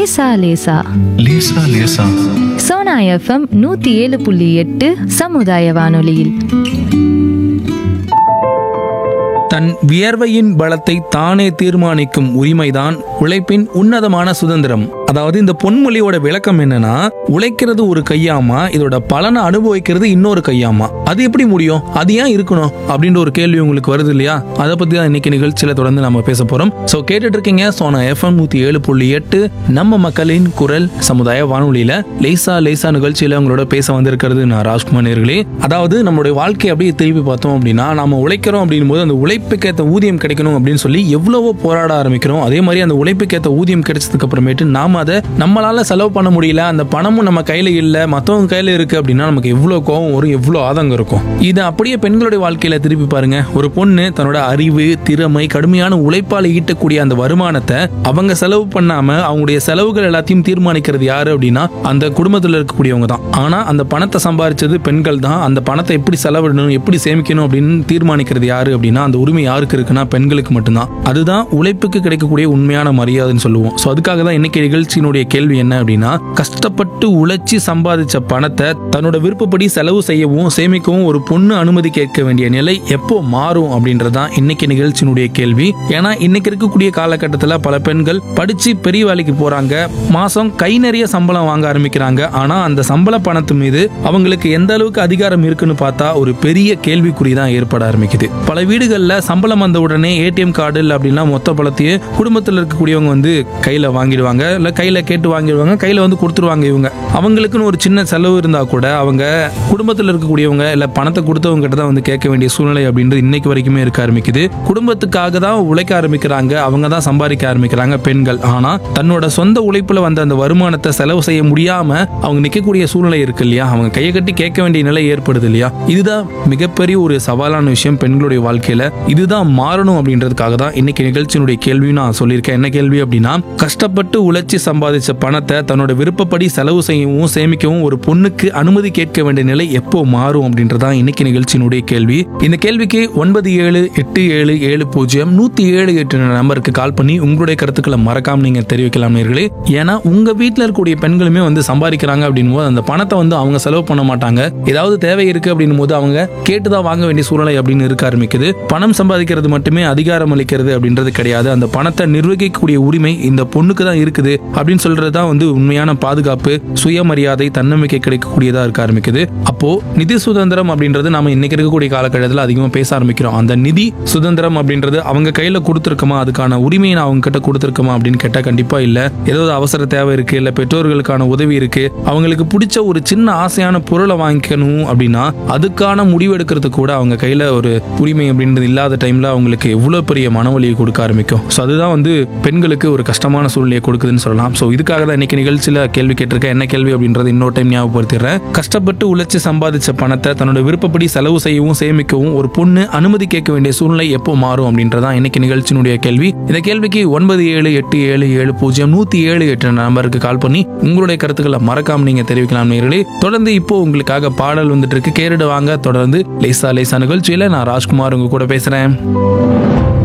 லேசா லேசா லேசா லேசா சோனா எஃப்எம் நூத்தி ஏழு புள்ளி எட்டு சமுதாய வானொலியில் தன் வியர்வையின் பலத்தை தானே தீர்மானிக்கும் உரிமைதான் உழைப்பின் உன்னதமான சுதந்திரம் அதாவது இந்த பொன்மொழியோட விளக்கம் என்னன்னா உழைக்கிறது ஒரு கையாமா இதோட பலனை அனுபவிக்கிறது இன்னொரு கையாமா அது எப்படி முடியும் அது ஏன் இருக்கணும் அப்படின்ற ஒரு கேள்வி உங்களுக்கு வருது இல்லையா அதை பத்தி தான் இன்னைக்கு நிகழ்ச்சியில தொடர்ந்து நம்ம பேச போறோம் சோ கேட்டுட்டு இருக்கீங்க சோனா எஃப்எம் நூத்தி ஏழு புள்ளி எட்டு நம்ம மக்களின் குரல் சமுதாய வானொலியில லேசா லேசா நிகழ்ச்சியில உங்களோட பேச வந்திருக்கிறது நான் ராஜ்குமார் நேர்களே அதாவது நம்மளுடைய வாழ்க்கையை அப்படியே திருப்பி பார்த்தோம் அப்படின்னா நாம உழைக்கிறோம் அப்படின் போது அந்த உழைப்புக்கேற்ற ஊதியம் கிடைக்கணும் அப்படின்னு சொல்லி எவ்வளவோ போராட ஆரம்பிக்கிறோம் அதே மாதிரி அந்த உழைப்புக்கேற்ற ஊதியம் கிடைச்சதுக்கு அப்புறமேட்டு நாம அதை நம்மளால செலவு பண்ண முடியல அந்த பணமும் நம்ம கையில இல்ல மத்தவங்க கையில இருக்கு அப்படின்னா நமக்கு எவ்வளவு கோவம் வரும் எவ்வளவு ஆதங்கம் இருக்கும் இது அப்படியே பெண்களுடைய வாழ்க்கையில திருப்பி பாருங்க ஒரு பொண்ணு தன்னோட அறிவு திறமை கடுமையான உழைப்பால் ஈட்டக்கூடிய அந்த வருமானத்தை அவங்க செலவு பண்ணாம அவங்களுடைய செலவுகள் எல்லாத்தையும் தீர்மானிக்கிறது யாரு அப்படின்னா அந்த குடும்பத்தில் இருக்கக்கூடியவங்க தான் ஆனா அந்த பணத்தை சம்பாதிச்சது பெண்கள் தான் அந்த பணத்தை எப்படி செலவிடணும் எப்படி சேமிக்கணும் அப்படின்னு தீர்மானிக்கிறது யாரு அப்படின்னா அந்த உரிமை யாருக்கு இருக்குன்னா பெண்களுக்கு மட்டும்தான் அதுதான் உழைப்புக்கு கிடைக்கக்கூடிய உண்மையான மரியாதைன்னு சொல்லுவோம் ஸோ அதுக்காக தான் இன்னைக்கு நிகழ்ச்சியினுடைய கேள்வி என்ன அப்படின்னா கஷ்டப்பட்டு உழைச்சி சம்பாதிச்ச பணத்தை தன்னோட விருப்பப்படி செலவு செய்யவும் சேமிக்கவும் ஒரு பொண்ணு அனுமதி கேட்க வேண்டிய நிலை எப்போ மாறும் அப்படின்றதான் இன்னைக்கு நிகழ்ச்சியினுடைய கேள்வி ஏன்னா இன்னைக்கு இருக்கக்கூடிய காலகட்டத்தில் பல பெண்கள் படிச்சு பெரிய வேலைக்கு போறாங்க மாசம் கை நிறைய சம்பளம் வாங்க ஆரம்பிக்கிறாங்க ஆனா அந்த சம்பள பணத்து மீது அவங்களுக்கு எந்த அளவுக்கு அதிகாரம் இருக்குன்னு பார்த்தா ஒரு பெரிய கேள்விக்குறி தான் ஏற்பட ஆரம்பிக்குது பல வீடுகளில் சம்பளம் வந்த உடனே ஏடிஎம் கார்டு இல்லை அப்படின்னா மொத்த பணத்தையே குடும்பத்தில் இருக்கக்கூடியவங்க வந்து கையில் வாங்கிடுவாங்க இல்லை கையில் கேட்டு வாங்கிடுவாங்க கையில் வந்து கொடுத்துருவாங்க இவங்க அவங்களுக்குன்னு ஒரு சின்ன செலவு இருந்தால் கூட அவங்க குடும்பத்தில் இருக்கக்கூடியவங்க இல்லை பணத்தை கொடுத்தவங்க கிட்ட தான் வந்து கேட்க வேண்டிய சூழ்நிலை அப்படின்றது இன்னைக்கு வரைக்குமே இருக்க ஆரம்பிக்குது குடும்பத்துக்காக தான் உழைக்க ஆரம்பிக்கிறாங்க அவங்க தான் சம்பாதிக்க ஆரம்பிக்கிறாங்க பெண்கள் ஆனா தன்னோட சொந்த உழைப்புல வந்த அந்த வருமானத்தை செலவு செய்ய முடியாம அவங்க நிற்கக்கூடிய சூழ்நிலை இருக்கு இல்லையா அவங்க கையை கட்டி கேட்க வேண்டிய நிலை ஏற்படுது இல்லையா இதுதான் மிகப்பெரிய ஒரு சவாலான விஷயம் பெண்களுடைய வாழ்க்கையில இதுதான் மாறணும் அப்படின்றதுக்காக தான் இன்னைக்கு நிகழ்ச்சியினுடைய கேள்வி நான் சொல்லியிருக்கேன் என்ன கேள்வி அப்படின்னா கஷ்டப்பட்டு உழைச்சி சம்பாதிச்ச பணத்தை தன்னோட விருப்பப்படி செலவு செய்யவும் சேமிக்கவும் ஒரு பொண்ணுக்கு அனுமதி கேட்க வேண்டிய நிலை எப்போ மாறும் அப்படின்றதான் இன்னைக்கு நிகழ்ச்சியினுடைய கேள்வி இந்த கேள்விக்கு ஒன்பது ஏழு எட்டு ஏழு ஏழு பூஜ்ஜியம் நூத்தி ஏழு எட்டு நம்பருக்கு கால் பண்ணி உங்களுடைய கருத்துக்களை மறக்காம நீங்க தெரிவிக்கலாம் நேர்களே ஏன்னா உங்க வீட்டில் இருக்கக்கூடிய பெண்களுமே வந்து சம்பாதிக்கிறாங்க அப்படின் போது அந்த பணத்தை வந்து அவங்க செலவு பண்ண மாட்டாங்க ஏதாவது தேவை இருக்கு அப்படின்னும் போது அவங்க கேட்டுதான் வாங்க வேண்டிய சூழ்நிலை அப்படின்னு இருக்க ஆரம்பிக்குது பணம் சம்பாதிக்கிறது மட்டுமே அதிகாரம் அளிக்கிறது அப்படின்றது கிடையாது அந்த பணத்தை நிர்வகிக்கக்கூடிய உரிமை இந்த பொண்ணுக்கு தான் இருக்குது அப்படின்னு சொல்றது தான் வந்து உண்மையான பாதுகாப்பு சுயமரியாதை தன்னம்பிக்கை கிடைக்கக்கூடியதா இருக்க ஆரம்பிக்குது அப்போ நிதி சுதந்திரம் அப்படின்றது நம்ம இன்னைக்கு இருக்கக்கூடிய காலகட்டத்தில் அதிகமாக பேச ஆரம்பிக்கிறோம் அந்த நிதி சுதந்திரம் அப்படின்றது அவங்க கையில கொடுத்துருக்கோமா அதுக்கான உரிமையை நான் அவங்க கிட்ட கொடுத்துருக்கோமா அப்படின்னு கேட்டா கண்டிப்பா இல்ல ஏதாவது அவசர தேவை இருக்கு இல்ல பெற்றோர்களுக்கான உதவி இருக்கு அவங்களுக்கு பிடிச்ச ஒரு சின்ன ஆசையான பொருளை வாங்கிக்கணும் அப்படின்னா அதுக்கான முடிவு எடுக்கிறது கூட அவங்க கையில ஒரு உரிமை அப்படின்றது இல்லாத டைம்ல அவங்களுக்கு எவ்வளவு பெரிய மனவலியை கொடுக்க ஆரம்பிக்கும் ஸோ அதுதான் வந்து பெண்களுக்கு ஒரு கஷ்டமான சூழ்நிலையை கொடுக்குதுன்னு சொல்லலாம் ஸோ இதுக்காக தான் இன்னைக்கு நிகழ்ச்சியில கேள்வி கேட்டிருக்கேன் என்ன கேள்வி அப்படின்றது இன்னொரு டைம் ஞாபகப்படுத்திடுறேன் கஷ்டப்பட்டு உழைச்சு சம்பாதிச்ச பணத்தை தன்னோட விருப்பப்படி செலவு செய்யவும் சேமிக்கவும் ஒரு பொண்ணு அனுமதி கேட்க வேண்டிய சூழ்நிலை எப்போ மாறும் அப்படின்றதான் இன்னைக்கு நிகழ்ச்சியினுடைய கேள்வி இந்த கேள்விக்கு ஒன்பது ஏழு எட்டு ஏழு ஏழு பூஜ்ஜியம் நூத்தி ஏழு எட்டு நம்பருக்கு கால் பண்ணி உங்களுடைய கருத்துக்களை மறக்காம நீங்க தெரிவிக்கலாம் நேர்களே தொடர்ந்து இப்போ உங்களுக்காக பாடல் வந்துட்டு இருக்கு கேரிடு வாங்க தொடர்ந்து லேசா லேசா நிகழ்ச்சியில நான் ராஜ்குமார் உங்க கூட பேசுறேன்